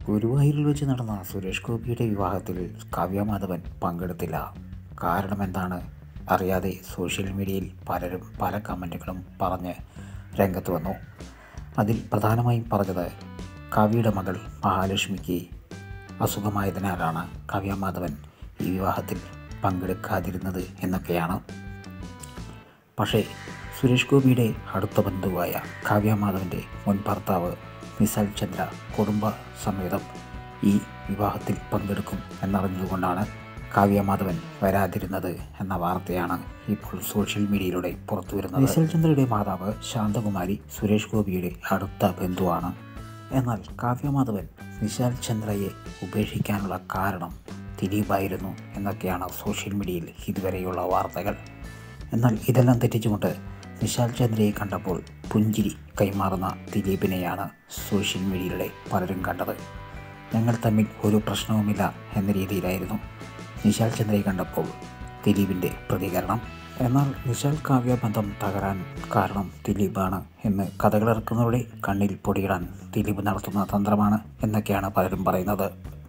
ഗുരുവായൂരിൽ വെച്ച് നടന്ന സുരേഷ് ഗോപിയുടെ വിവാഹത്തിൽ കാവ്യ മാധവൻ പങ്കെടുത്തില്ല കാരണം എന്താണ് അറിയാതെ സോഷ്യൽ മീഡിയയിൽ പലരും പല കമൻറ്റുകളും പറഞ്ഞ് രംഗത്ത് വന്നു അതിൽ പ്രധാനമായും പറഞ്ഞത് കാവ്യയുടെ മകൾ മഹാലക്ഷ്മിക്ക് അസുഖമായതിനാലാണ് കാവ്യ മാധവൻ ഈ വിവാഹത്തിൽ പങ്കെടുക്കാതിരുന്നത് എന്നൊക്കെയാണ് പക്ഷേ സുരേഷ് ഗോപിയുടെ അടുത്ത ബന്ധുവായ കാവ്യ മാധവൻ്റെ മുൻ ഭർത്താവ് നിസാൽ ചന്ദ്ര കുടുംബ സമേതം ഈ വിവാഹത്തിൽ പങ്കെടുക്കും എന്നറിഞ്ഞതുകൊണ്ടാണ് കാവ്യ മാധവൻ വരാതിരുന്നത് എന്ന വാർത്തയാണ് ഇപ്പോൾ സോഷ്യൽ മീഡിയയിലൂടെ പുറത്തു വരുന്നത് നിസാൽ ചന്ദ്രയുടെ മാതാവ് ശാന്തകുമാരി സുരേഷ് ഗോപിയുടെ അടുത്ത ബന്ധുവാണ് എന്നാൽ കാവ്യ മാധവൻ നിശാൽ ചന്ദ്രയെ ഉപേക്ഷിക്കാനുള്ള കാരണം ദിലീപായിരുന്നു എന്നൊക്കെയാണ് സോഷ്യൽ മീഡിയയിൽ ഇതുവരെയുള്ള വാർത്തകൾ എന്നാൽ ഇതെല്ലാം തെറ്റിച്ചുകൊണ്ട് നിശാൽ ചന്ദ്രയെ കണ്ടപ്പോൾ പുഞ്ചിരി കൈമാറുന്ന ദിലീപിനെയാണ് സോഷ്യൽ മീഡിയയിലൂടെ പലരും കണ്ടത് ഞങ്ങൾ തമ്മിൽ ഒരു പ്രശ്നവുമില്ല എന്ന രീതിയിലായിരുന്നു നിശാൽ ചന്ദ്രയെ കണ്ടപ്പോൾ ദിലീപിൻ്റെ പ്രതികരണം എന്നാൽ നിശാൽ കാവ്യ ബന്ധം തകരാൻ കാരണം ദിലീപാണ് എന്ന് കഥകളിറക്കുന്നവരുടെ കണ്ണിൽ പൊടിയിടാൻ ദിലീപ് നടത്തുന്ന തന്ത്രമാണ് എന്നൊക്കെയാണ് പലരും പറയുന്നത്